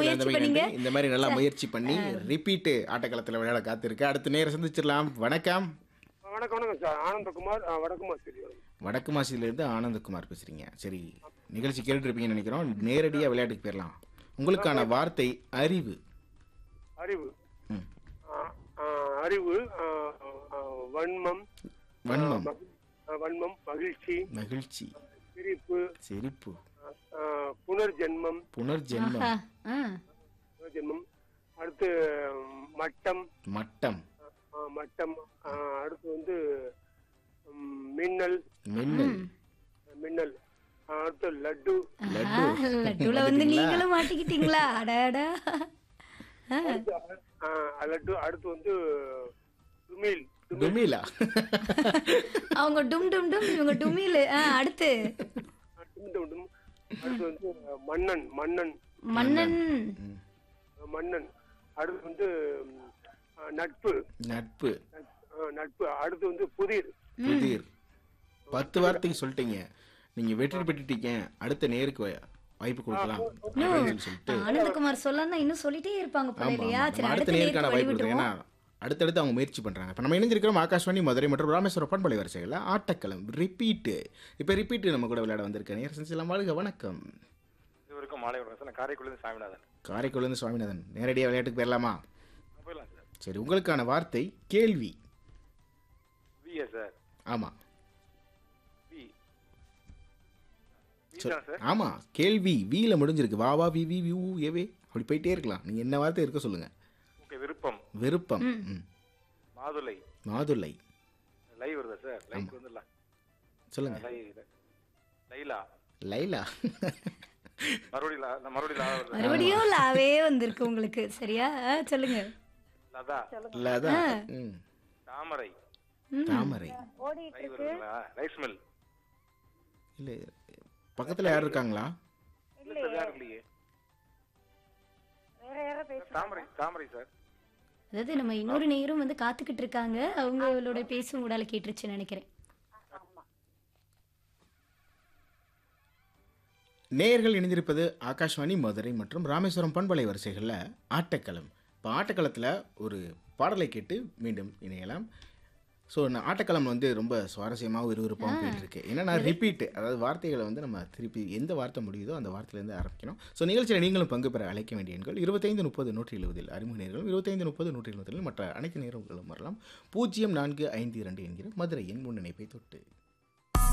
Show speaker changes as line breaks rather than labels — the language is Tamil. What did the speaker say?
முயற்சி
வந்தமைக்கு
பண்ணீங்க
நன்றி. இந்த மாதிரி நல்லா முயற்சி பண்ணி ரிப்பீட்டு ஆட்டக்களத்தில் விளையாட காத்திருக்கு அடுத்த நேரம் சந்திச்சிடலாம் வணக்கம்
வணக்கம் வணக்கம் சார் ஆனந்தகுமார் ஆ, வடக்குமார் சரி
வடக்கு மாசிலிருந்து ஆனந்தகுமார் பேசுறீங்க சரி நிகழ்ச்சி கேட்டுருப்பீங்கன்னு நினைக்கிறோம் நேரடியாக விளையாட்டுக்கு போயிடலாம் உங்களுக்கான வார்த்தை அறிவு
அறிவு
ம்.
ஆ, ஆ, அறிவு ஆ, ஆ, வன்மம்
வன்மம்
மகி- ஆ, வன்மம் மகிழ்ச்சி
மகிழ்ச்சி
சிரிப்பு
சிரிப்பு
ஆ, புனர்ஜென்மம்
புனர்ஜென்மம்
ஆ, ஆ.
புனர்ஜென்மம் அடுத்து ம், மட்டம்
மட்டம்
ஆ, மட்டம் ஆ, அடுத்து வந்து ம், மின்னல்
மின்னல்
மின்னல் ஆ, அடுத்து லட்டு
லட்டு
ஆ, லட்டுல வந்து நீங்களும் மாட்டிக்கிட்டீங்களா அடாடா ஆ,
ஆ, லட்டு அடுத்து வந்து துமில்
டுமிலா
அவங்க டும் டும் டும் இவங்க டுமிலு ஆ, அடுத்து
டும் டும் டும். அடுத்து வந்து மன்னன் மன்னன்
மன்னன்
மன்னன் அடுத்து வந்து ம், ஆ, நட்பு
நட்பு
ஆ, நட்பு அடுத்து வந்து புதிர்
புதிர் பத்து வார்த்தைக்கு சொல்லிட்டீங்க நீங்க வெற்றி பெற்றுட்டீங்க அடுத்த நேருக்கு வா- வாய்ப்பு கொடுக்கலாம் அப்படின்னு சொல்லி சொல்லிட்டு
ஆனந்தகுமார் சொல்லலாம் இன்னும் சொல்லிட்டே இருப்பாங்க போல
ஆமா,
இல்லையா
ஆமா.
சரி
நம்ம அடுத்த
அடுத்த
நேருக்கான
நேருக்கு
வாய்ப்பு
வழி
கொடுக்குறோம் ஏன்னா அடுத்தடுத்து அவங்க முயற்சி பண்றாங்க இப்போ நம்ம இணைஞ்சிருக்கிறோம் ஆகாஷ்வாணி மதுரை மற்றும் ராமேஸ்வரம் பண்பலை வரிசைகளில் ஆட்டக்களம் ரிப்பீட்டு இப்போ ரிப்பீட்டு நம்ம கூட விளையாட வந்திருக்கேன் நேரம் செஞ்சலாம் வாழ்க வணக்கம்
இதுவரைக்கும் மாலை வணக்கம் சார் நான் காரைக்குடிலேருந்து சாமிநாதன்
காரைக்குடிலேருந்து சுவாமிநாதன் நேரடியாக விளையாட்டுக்கு போயிடலாமா
போயிடலாம் சார்
சரி உங்களுக்கான வார்த்தை கேள்வி
விஏ சார்
ஆமாம்
வி வி தான் சார்
ஆமாம் கேள்வி வீல முடிஞ்சிருக்கு வா வா வி வி வி ஊ ஏவே அப்படி போயிட்டே இருக்கலாம் நீங்கள் என்ன வார்த்தை இருக்க சொல்லுங்கள்
ஓகே விருப்பம்
விருப்பம் ம்.
மாதுளை
மாதுளை
லை வருதா சார் லைக் வந்து ல-
சொல்லுங்க
லை லைலா
லைலா
மறுபடியும் லா- நான் மறுபடியும் லா வருதா
மறுபடியும் லாவே வந்திருக்கு உங்களுக்கு சரியா ஆ, சொல்லுங்க
லதா
லதா ம்
தாமரை
தாமரை
லை வருதுங்களா ரைஸ் மில்
இல்லை பக்கத்தில் யார் இருக்காங்களா
இல்ல சார் யாரும் இல்லையே தாமரை தாமரை சார்
அதாவது நம்ம இன்னொரு நேரம் வந்து காத்துக்கிட்டு இருக்காங்க அவங்களோட பேசும் உடால கேட்டுருச்சுன்னு நினைக்கிறேன்
நேயர்கள் இணைந்திருப்பது ஆகாஷ்வாணி மதுரை மற்றும் ராமேஸ்வரம் பண்பலை வரிசைகளில் ஆட்டக்களம் இப்போ ஆட்டக்களத்தில் ஒரு பாடலை கேட்டு மீண்டும் இணையலாம் ஸோ ஆட்டக்களம் வந்து ரொம்ப சுவாரஸ்யமாகவும் விறுவிறுப்பாகவும் போயிட்டு இருக்கு என்னன்னா ரிப்பீட் அதாவது வார்த்தைகளை வந்து நம்ம திருப்பி எந்த வார்த்தை முடியுதோ அந்த வார்த்தையிலேருந்து ஆரம்பிக்கணும் ஸோ நிகழ்ச்சியில் நீங்களும் பங்கு பெற அழைக்க வேண்டிய எண்கள் இருபத்தைந்து முப்பது நூற்றி எழுபதில் அறிமுக நேர்களும் இருபத்தைந்து முப்பது நூற்றி எழுபதில் மற்ற அனைத்து நேரங்களும் வரலாம் பூஜ்ஜியம் நான்கு ஐந்து இரண்டு என்கிற மதுரையின் முன்னிணைப்பை தொட்டு